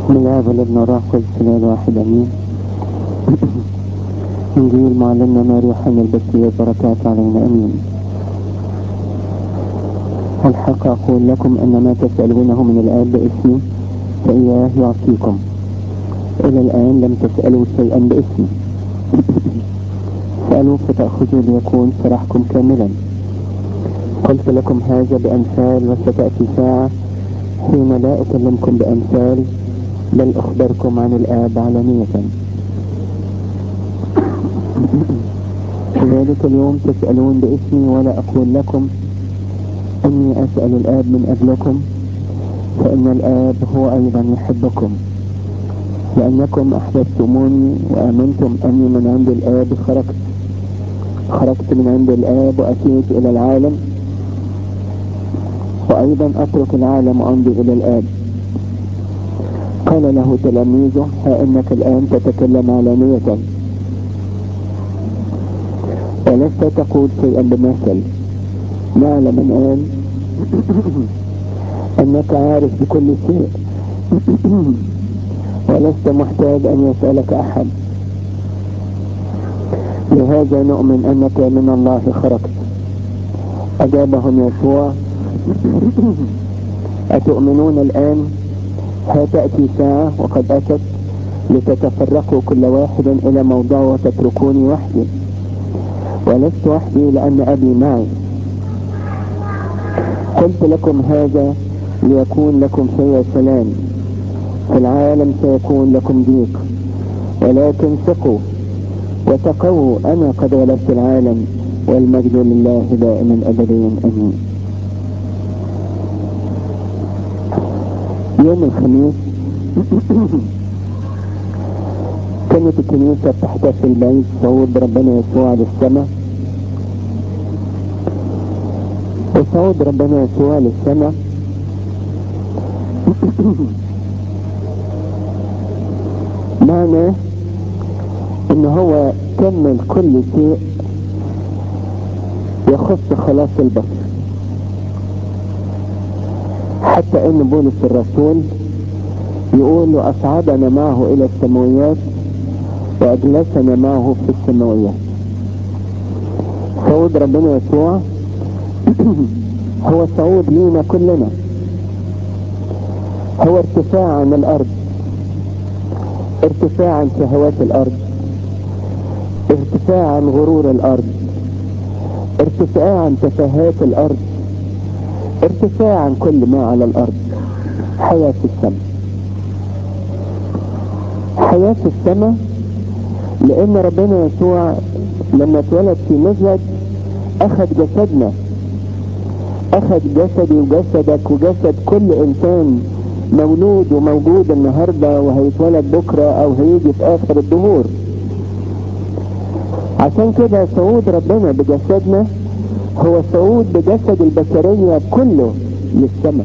بسم الله والابن والروح القدس الاله الواحد امين انجيل معلمنا ماري يوحنا البشير بركات علينا امين الحق اقول لكم ان ما تسالونه من الاب باسمي فاياه يعطيكم الى الان لم تسالوا شيئا باسمي سالوا فتاخذوا ليكون فرحكم كاملا قلت لكم هذا بامثال وستاتي ساعه حين لا اكلمكم بامثال بل أخبركم عن الآب علانية في ذلك اليوم تسألون باسمي ولا أقول لكم إني أسأل الآب من أجلكم فإن الآب هو أيضا يحبكم لأنكم أحببتموني وآمنتم أني من عند الآب خرجت خرجت من عند الآب وأتيت إلى العالم وأيضا أترك العالم وأمضي إلى الآب قال له تلاميذه ها انك الان تتكلم علانية ولست تقول شيئا بمثل نعلم الان انك عارف بكل شيء ولست محتاج ان يسألك احد لهذا نؤمن انك من الله خرجت اجابهم يسوع اتؤمنون الان ها تأتي ساعة وقد أتت لتتفرقوا كل واحد إلى موضع وتتركوني وحدي ولست وحدي لأن أبي معي قلت لكم هذا ليكون لكم في سلام في العالم سيكون لكم ضيق ولكن ثقوا وتقوا أنا قد غلبت العالم والمجد لله دائما أبديا أمين يوم الخميس كانت الكنيسة بتحتفل بعيد صعود ربنا يسوع للسماء وصعود ربنا يسوع للسماء معناه ان هو كمل كل شيء يخص خلاص البشر حتى ان بولس الرسول يقول واصعدنا معه الى السماويات واجلسنا معه في السماويات صعود ربنا يسوع هو صعود لينا كلنا هو ارتفاع عن الارض ارتفاع عن شهوات الارض ارتفاع عن غرور الارض ارتفاع عن تفاهات الارض ارتفاع عن كل ما على الارض حياة السماء حياة السماء لان ربنا يسوع لما اتولد في مزود اخذ جسدنا اخذ جسدي وجسدك وجسد كل انسان مولود وموجود النهاردة وهيتولد بكرة او هيجي في اخر الدهور عشان كده صعود ربنا بجسدنا هو صعود بجسد البشرية كله للسماء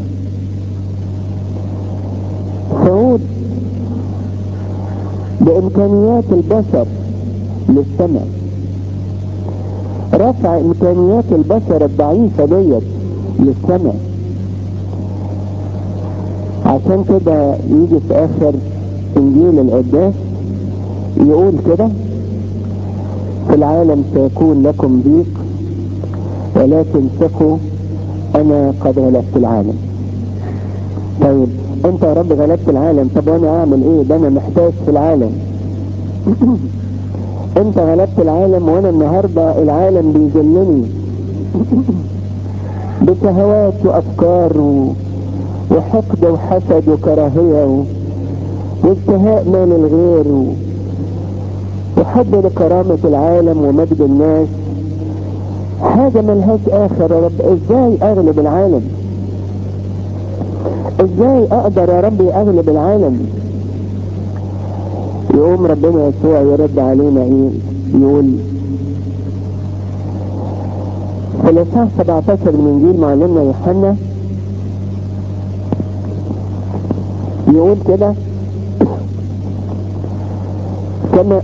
صعود بإمكانيات البشر للسماء رفع إمكانيات البشر الضعيفة ديت للسماء عشان كده يجي في آخر إنجيل القداس يقول كده في العالم سيكون لكم ضيق ولكن ثقوا انا قد غلبت العالم طيب انت يا رب غلبت العالم طب وانا اعمل ايه ده انا محتاج في العالم انت غلبت العالم وانا النهاردة العالم بيذلني بشهوات وافكار و... وحقد وحسد وكراهية و... وانتهاء مال الغير و... وحب لكرامة العالم ومجد الناس حاجة ملهاش اخر يا رب ازاي اغلب العالم ازاي اقدر يا ربي اغلب العالم يقوم ربنا يسوع يرد علينا ايه يقول في الاصحاح 17 من انجيل معلمنا يوحنا يقول كده كما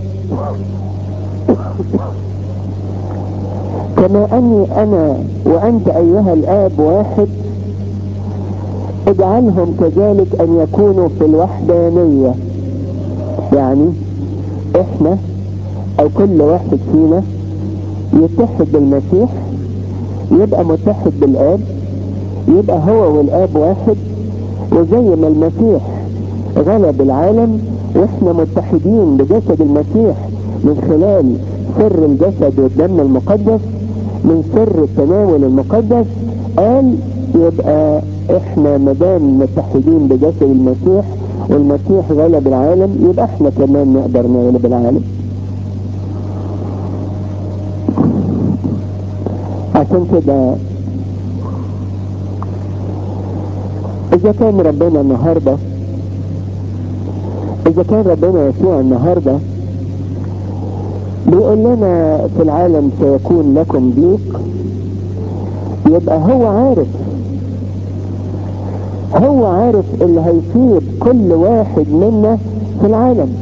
كما اني انا وانت ايها الاب واحد اجعلهم كذلك ان يكونوا في الوحدانية يعني احنا او كل واحد فينا يتحد بالمسيح يبقى متحد بالاب يبقى هو والاب واحد وزي ما المسيح غلب العالم واحنا متحدين بجسد المسيح من خلال سر الجسد والدم المقدس من سر التناول المقدس قال يبقى احنا مدام متحدين بجسد المسيح والمسيح غلب العالم يبقى احنا كمان نقدر نغلب العالم عشان كده اذا كان ربنا النهاردة اذا كان ربنا يسوع النهاردة بيقول لنا في العالم سيكون لكم ضيق يبقى هو عارف هو عارف اللي هيصيب كل واحد منا في العالم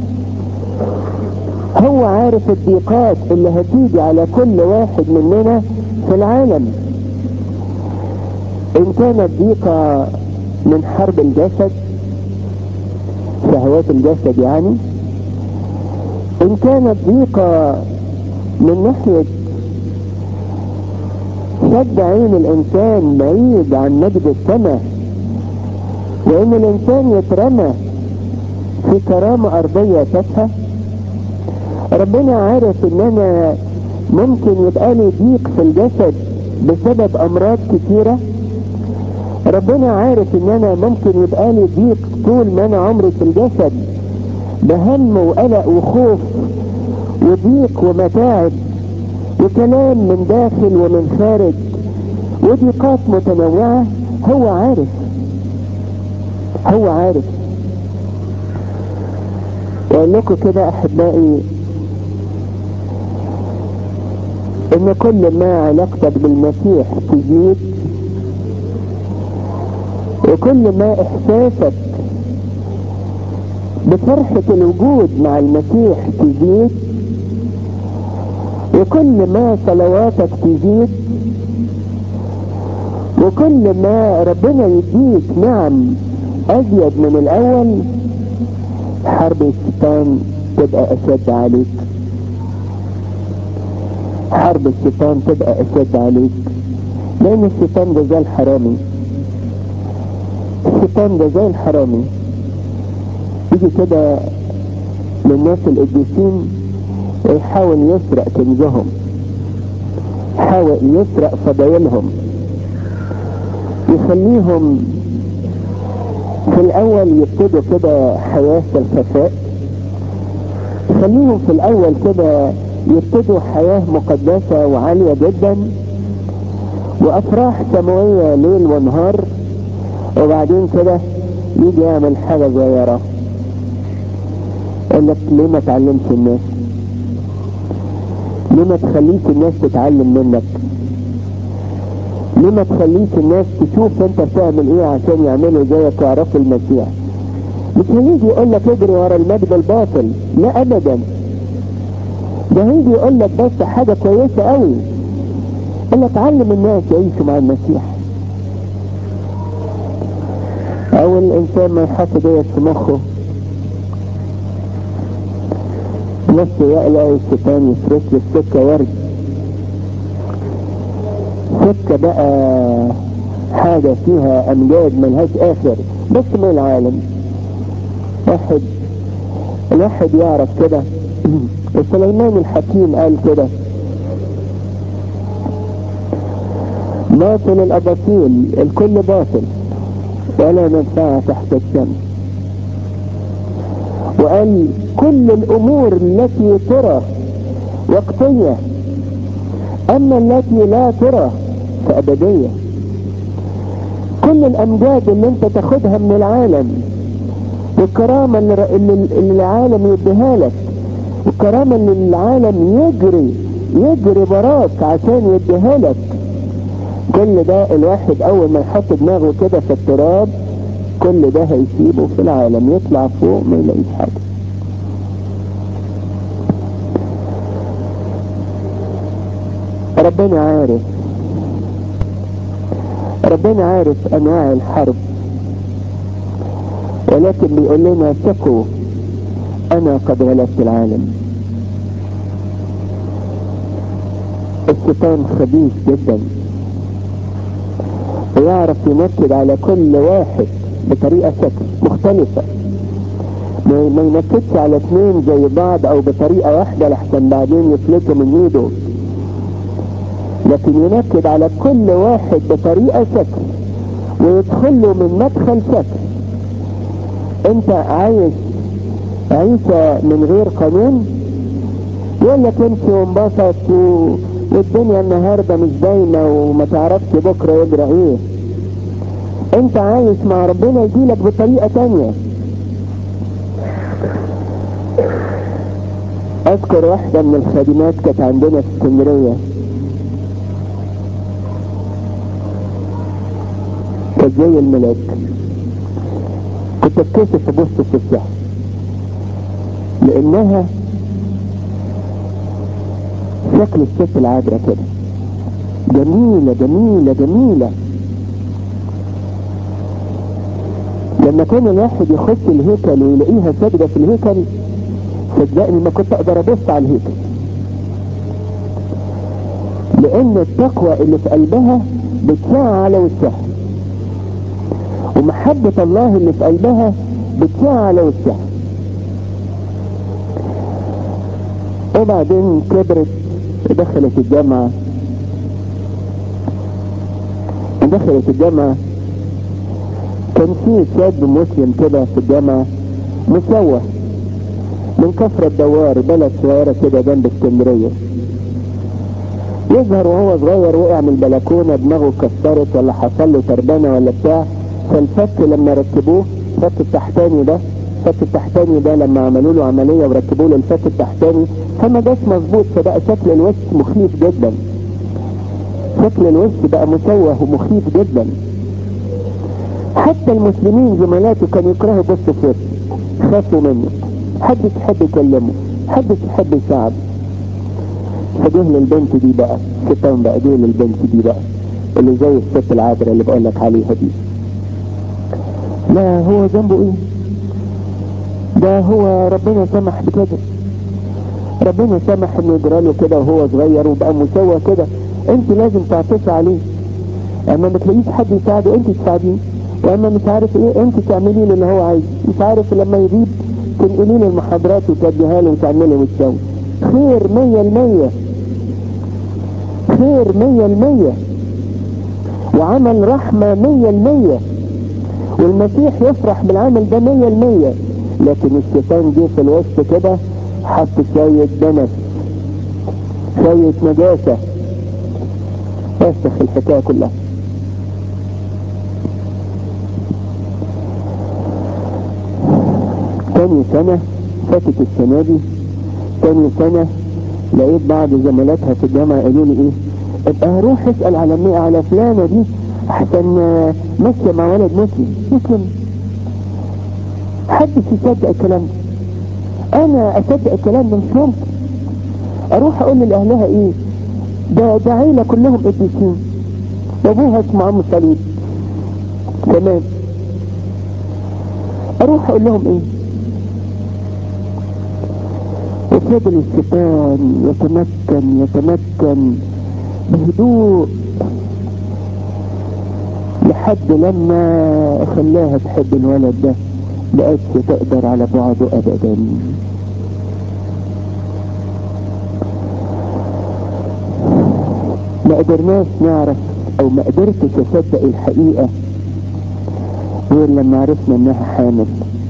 هو عارف الضيقات اللي هتيجي على كل واحد مننا في العالم ان كانت ضيقة من حرب الجسد شهوات الجسد يعني ان كانت ضيقة من ناحية شد عين الانسان بعيد عن مجد السماء وان الانسان يترمى في كرامة ارضية تافهة ربنا عارف ان انا ممكن يبقى لي ضيق في الجسد بسبب امراض كتيرة ربنا عارف ان انا ممكن يبقى لي ضيق طول ما انا عمري في الجسد بهم وقلق وخوف وضيق ومتاعب وكلام من داخل ومن خارج وضيقات متنوعة هو عارف هو عارف واقول لكم كده احبائي ان كل ما علاقتك بالمسيح تزيد وكل ما احساسك بفرحة الوجود مع المسيح تزيد وكل ما صلواتك تزيد وكل ما ربنا يديك نعم ازيد من الاول حرب الشيطان تبقى اشد عليك حرب الشيطان تبقى اشد عليك لان الشيطان ده زي الحرامي الشيطان ده زي الحرامي يجي كده للناس القديسين ويحاول يسرق كنزهم يحاول يسرق فضايلهم يخليهم في الاول يبتدوا كده حياة في الخفاء يخليهم في الاول كده يبتدوا حياة مقدسة وعالية جدا وافراح سماوية ليل ونهار وبعدين كده يجي يعمل حاجة صغيرة يقول لك ليه ما تعلمش الناس ليه ما تخليش الناس تتعلم منك ليه ما تخليش الناس تشوف انت بتعمل ايه عشان يعملوا زيك ويعرفوا المسيح مش هيجي يقول لك اجري ورا المجد الباطل لا ابدا ده هيجي يقول لك بس حاجة كويسة قوي يقول لك علم الناس يعيشوا مع المسيح او الانسان ما يحط ديت في مخه نفسه يقلق الشيطان يفرش له السكة ورد سكة بقى حاجة فيها امجاد ملهاش اخر بس من العالم واحد الواحد يعرف كده وسليمان الحكيم قال كده باطل الاباطيل الكل باطل ولا منفعة تحت الشمس وقال كل الامور التي ترى وقتية اما التي لا ترى فابدية كل الامجاد اللي انت تاخدها من العالم والكرامة اللي, اللي العالم يديها لك والكرامة اللي العالم يجري يجري وراك عشان يديها لك كل ده الواحد اول ما يحط دماغه كده في التراب كل ده هيسيبه في العالم يطلع فوق ما يلاقيش حاجة ربنا عارف ربنا عارف انواع الحرب ولكن بيقول لنا ثقوا انا قد غلبت العالم الشيطان خبيث جدا ويعرف ينكد على كل واحد بطريقة شكل مختلفة ما ينكدش على اثنين زي بعض او بطريقة واحدة لحسن بعدين يفلتوا من ايده لكن ينكد على كل واحد بطريقة شكل ويدخل له من مدخل شكل انت عايش عيشة من غير قانون يقول لك امشي وانبسط و... والدنيا النهاردة مش دايمة وما تعرفش بكرة يجرى ايه انت عايش مع ربنا يجيلك بطريقة تانية اذكر واحدة من الخادمات كانت عندنا في اسكندرية كانت زي الملاك كنت اتكسف ابص في وشها لانها شكل الست العذراء كده جميلة جميلة جميلة لما كان الواحد يخش الهيكل ويلاقيها ساجدة في الهيكل صدقني ما كنت اقدر ابص على الهيكل لان التقوى اللي في قلبها بتشاع على وشها ومحبة الله اللي في قلبها بتشاع على وشها وبعدين كبرت ودخلت الجامعة دخلت الجامعة كان في شاب مسلم كده في الجامعة مسوى من كفر الدوار بلد صغيرة كده جنب اسكندرية يظهر وهو صغير وقع من البلكونة دماغه اتكسرت ولا حصل له تربانة ولا بتاع فالفك لما ركبوه الفك التحتاني ده الفك التحتاني ده لما عملوا له عملية وركبوا له الفك التحتاني فما جاش مظبوط فبقى شكل الوش مخيف جدا شكل الوش بقى مشوه ومخيف جدا حتى المسلمين زملاته كانوا يكرهوا يبصوا في وشه خافوا منه حد يحب يكلمه حد يحب يساعده فجه للبنت دي بقى الشيطان بقى جه للبنت دي بقى اللي زي الست العذراء اللي بقول لك عليها دي لا هو ذنبه ايه ده هو ربنا سمح بكده ربنا سمح انه يجرى له كده وهو صغير وبقى مسوى كده انت لازم تعطفي عليه اما ما تلاقيش حد يساعده انت تساعديه واما مش عارف ايه انت تعملي له اللي هو عايزه مش عارف لما يغيب تنقلي له المحاضرات وتديها له وتعملي وتسوي خير مية المية خير مية المية وعمل رحمة مية المية والمسيح يفرح بالعمل ده مية المية لكن الشيطان جه في الوسط كده حط شوية دنس شوية نجاسة وسخ الحكاية كلها تاني سنة فاتت السنة دي تاني سنة لقيت بعض زملاتها في الجامعة قالوا لي ايه ابقى هروح اسأل على مي على فلانة دي احسن ماشية مع ولد مسلم مسلم حدش يصدق الكلام ده انا اصدق الكلام ده مش ممكن اروح اقول لاهلها ايه ده ده عيلة كلهم قديسين وابوها اسمه عم صليب تمام اروح اقول لهم ايه وفضل الشيطان يتمكن يتمكن بهدوء لحد لما خلاها تحب الولد ده بقتش تقدر على بعده ابدا ما قدرناش نعرف او ما قدرتش اصدق الحقيقة غير لما عرفنا انها حامل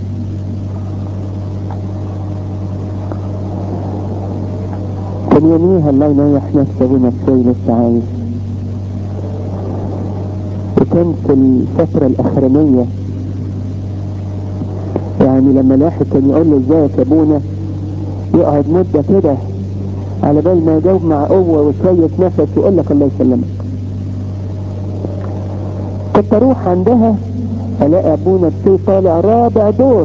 كان يوميها الله ينيح نفسه ونفسه لسه عايش وكان في الفترة الأخرانية يعني لما الواحد كان يقول له ازيك يا ابونا يقعد مدة كده على بال ما يجاوب مع قوة وشوية نفس ويقول لك الله يسلمك كنت اروح عندها الاقي ابونا بسي طالع رابع دور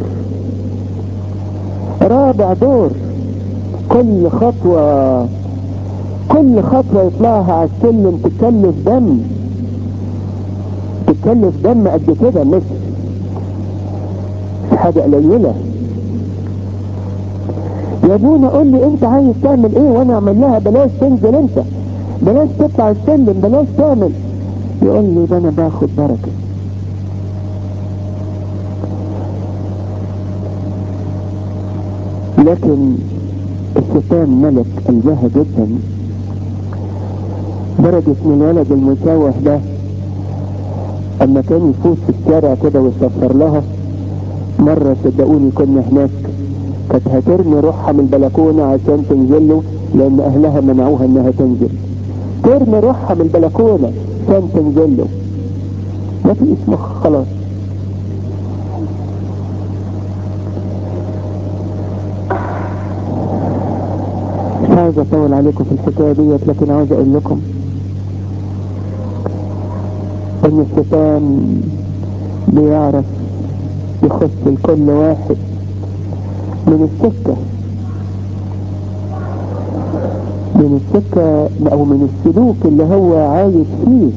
رابع دور كل خطوة كل خطوة يطلعها على السلم تكلف دم تكلف دم قد كده مش حاجة قليلة يا ابونا قول لي انت عايز تعمل ايه وانا اعمل لها بلاش تنزل انت بلاش تطلع السلم بلاش تعمل يقول لي ده انا باخد بركة لكن الشيطان ملك قلبها جدا درجة ان الولد المشوه ده اما كان يفوت في الشارع كده ويصفر لها مرة صدقوني كنا هناك كانت هترمي روحها من البلكونة عشان تنزل له لان اهلها منعوها انها تنزل ترمي روحها من البلكونة عشان تنزل له ما فيش مخ خلاص مش عايز اطول عليكم في الحكاية ديت لكن عاوز اقول لكم ان الشيطان بيعرف يخص لكل واحد من السكة من السكة او من السلوك اللي هو عايش فيه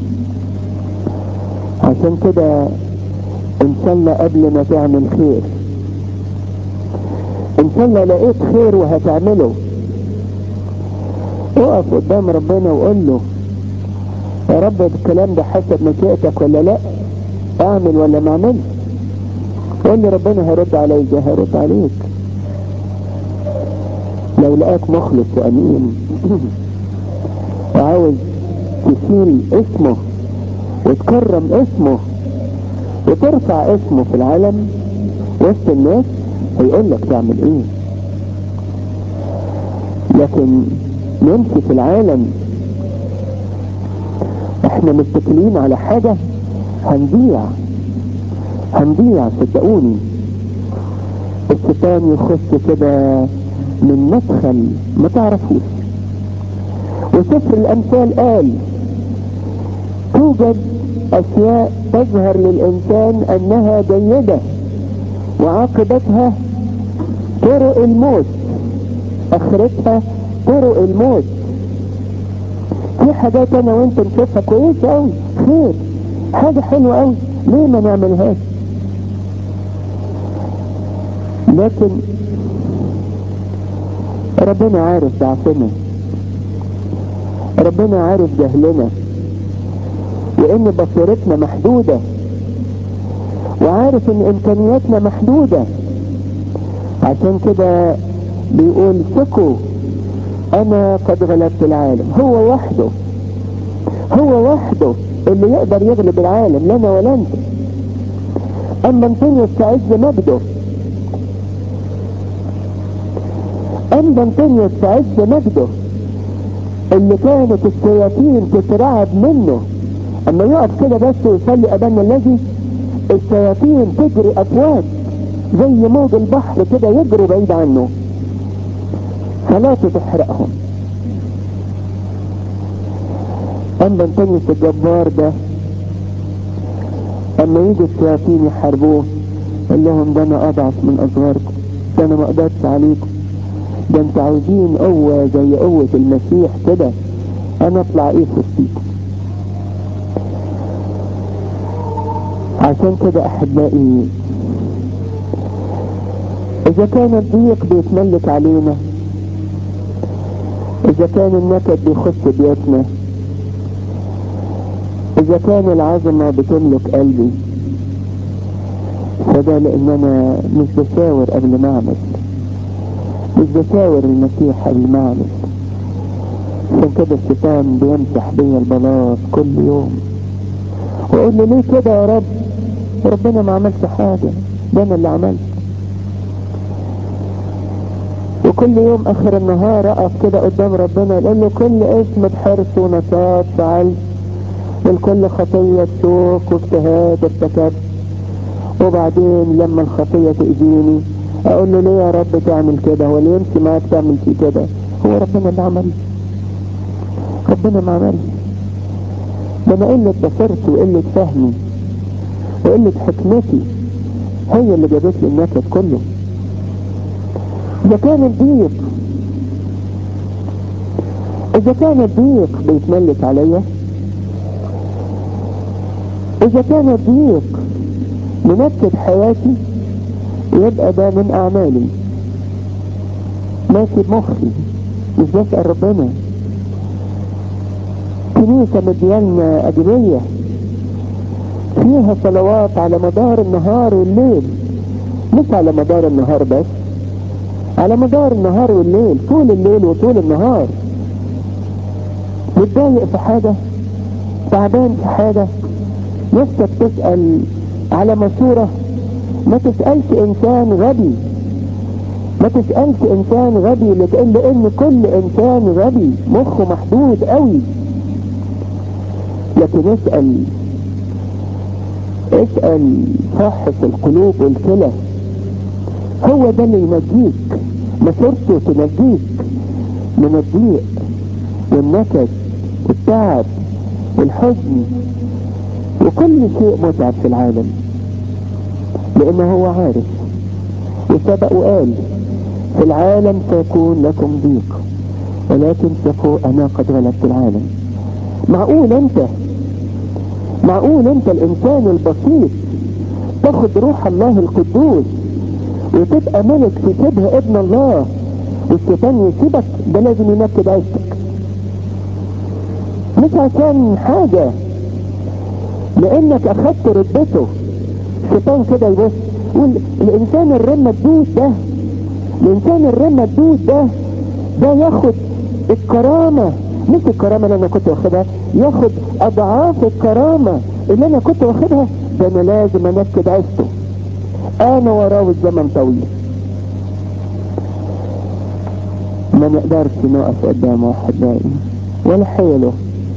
عشان كده ان شاء الله قبل ما تعمل خير ان شاء الله لقيت خير وهتعمله اقف قدام ربنا وقول له يا رب الكلام ده حسب مشيئتك ولا لا اعمل ولا ما اعملش قول لي ربنا هيرد عليك هيرد عليك لو لقاك مخلص وامين وعاوز تشيل اسمه وتكرم اسمه وترفع اسمه في العالم وسط الناس هيقول لك تعمل ايه لكن نمشي في العالم احنا متكلين على حاجة هنضيع هنضيع صدقوني الشيطان يخش كده من مدخل ما تعرفوش وسفر الامثال قال توجد اشياء تظهر للانسان انها جيدة وعاقبتها طرق الموت اخرتها طرق الموت في حاجات انا وانت نشوفها كويسة اوي خير حاجة حلوة اوي ليه ما نعملهاش لكن ربنا عارف ضعفنا ربنا عارف جهلنا وان بصيرتنا محدودة وعارف ان امكانياتنا محدودة عشان كده بيقول ثقوا انا قد غلبت العالم هو وحده هو وحده اللي يقدر يغلب العالم لنا ولا انت اما انطونيوس في عز مجده اما انطونيوس في عز مجده اللي كانت الشياطين تترعب منه اما يقف كده بس ويصلي ابانا الذي الشياطين تجري افواج زي موج البحر كده يجروا بعيد عنه صلاته تحرقهم اما انطونيوس الجبار ده اما يجي الشياطين يحاربوه قال لهم ده انا اضعف من اصغركم ده انا ما اقدرش عليكم ده انتوا عاوزين قوة زي قوة المسيح كده انا اطلع ايه في وسطيكم عشان كده احبائي اذا كان الضيق بيتملك علينا اذا كان النكد بيخش بيوتنا اذا كان العظمة بتملك قلبي فده لان انا مش بشاور قبل ما اعمل مش بشاور المسيح قبل ما اعمل عشان كده الشيطان بيمسح بيا البلاط كل يوم واقول له ليه كده يا رب ربنا ما عملش حاجة ده انا اللي عملت وكل يوم اخر النهار اقف كده قدام ربنا يقول له كل اسم بحرص ونشاط فعلت والكل خطية شوك واجتهاد ارتكبت وبعدين لما الخطية تأذيني اقول له ليه يا رب تعمل كده هو اللي يمشي معاك تعمل فيه كده هو ربنا اللي عمل ربنا ما عمل ده انا قلة بصرتي وقلة فهمي وقلة حكمتي هي اللي جابت لي النكد كله اذا كان الضيق اذا كان الضيق بيتملك عليا اذا كان الضيق منكد حياتي يبقى ده من اعمالي ماشي بمخي مش بسأل ربنا كنيسة مديالنا أجرية فيها صلوات على مدار النهار والليل مش على مدار النهار بس على مدار النهار والليل طول الليل وطول النهار متضايق في حاجة تعبان في حاجة نفسك تسأل على مشورة ما تسألش انسان غبي ما تسألش انسان غبي لتقول ان كل انسان غبي مخه محدود قوي لكن اسأل اسأل صاحب القلوب والكلى هو ده اللي ينجيك مسيرته تنجيك من الضيق والنكد والتعب والحزن وكل شيء متعب في العالم لانه هو عارف وسبق وقال في العالم سيكون لكم ضيق ولكن ثقوا انا قد غلبت العالم معقول انت معقول انت الانسان البسيط تاخد روح الله القدوس وتبقى ملك في شبه ابن الله والشيطان يسيبك ده لازم ينكد عيشتك مش عشان حاجة لانك اخدت رتبته الشيطان كده يبص يقول الانسان الرمة الدود ده الانسان الرمة الدود ده ده ياخد الكرامة مش الكرامة اللي انا كنت واخدها ياخد اضعاف الكرامة اللي انا كنت واخدها ده انا لازم انكد عيشته انا وراه الزمن طويل ما نقدرش نقف قدام واحد دائم ولا حيله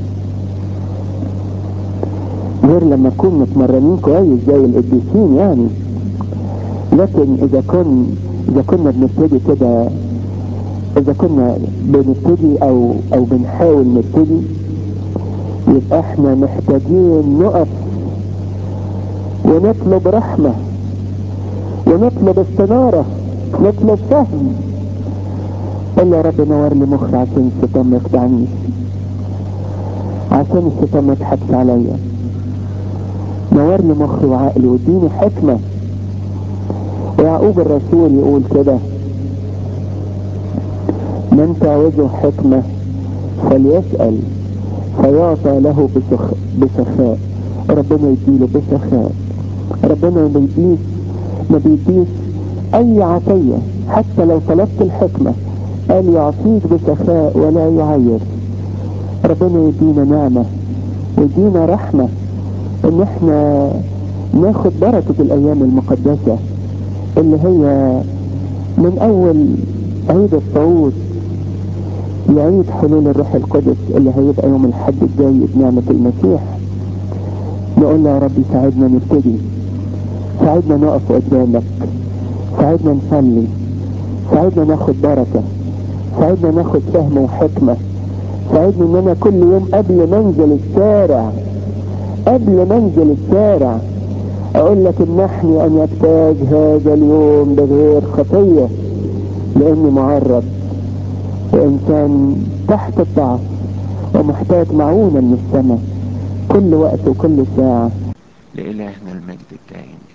غير لما نكون متمرنين كويس زي القديسين يعني لكن اذا كن اذا كنا بنبتدي كده اذا كنا بنبتدي او او بنحاول نبتدي يبقى احنا محتاجين نقف ونطلب رحمة ونطلب استنارة نطلب فهم قل يا رب نور لي مخي عشان الشيطان ما يخدعنيش عشان الشيطان ما يضحكش عليا نور لي مخي وعقلي واديني حكمة ويعقوب الرسول يقول كده من تعوزه حكمة فليسأل فيعطى له بسخ... بسخاء ربنا يديله بسخاء ربنا ما بيديش ما بيديش اي عطية حتى لو طلبت الحكمة قال يعطيك بسخاء ولا يعير ربنا يدينا نعمة ويدينا رحمة ان احنا ناخد بركة الايام المقدسة اللي هي من اول عيد الطاووس لعيد حلول الروح القدس اللي هيبقى يوم الحد الجاي بنعمة المسيح نقول له يا رب ساعدنا نبتدي ساعدنا نقف قدامك ساعدنا نصلي ساعدنا ناخد بركة ساعدنا ناخد فهم وحكمة ساعدني ان انا كل يوم قبل ما انزل الشارع قبل ما انزل الشارع اقول لك امنحني ان يجتاز هذا اليوم بغير خطية لاني معرض وانسان تحت الضعف ومحتاج معونة من السماء كل وقت وكل ساعة لإلهنا المجد الدائم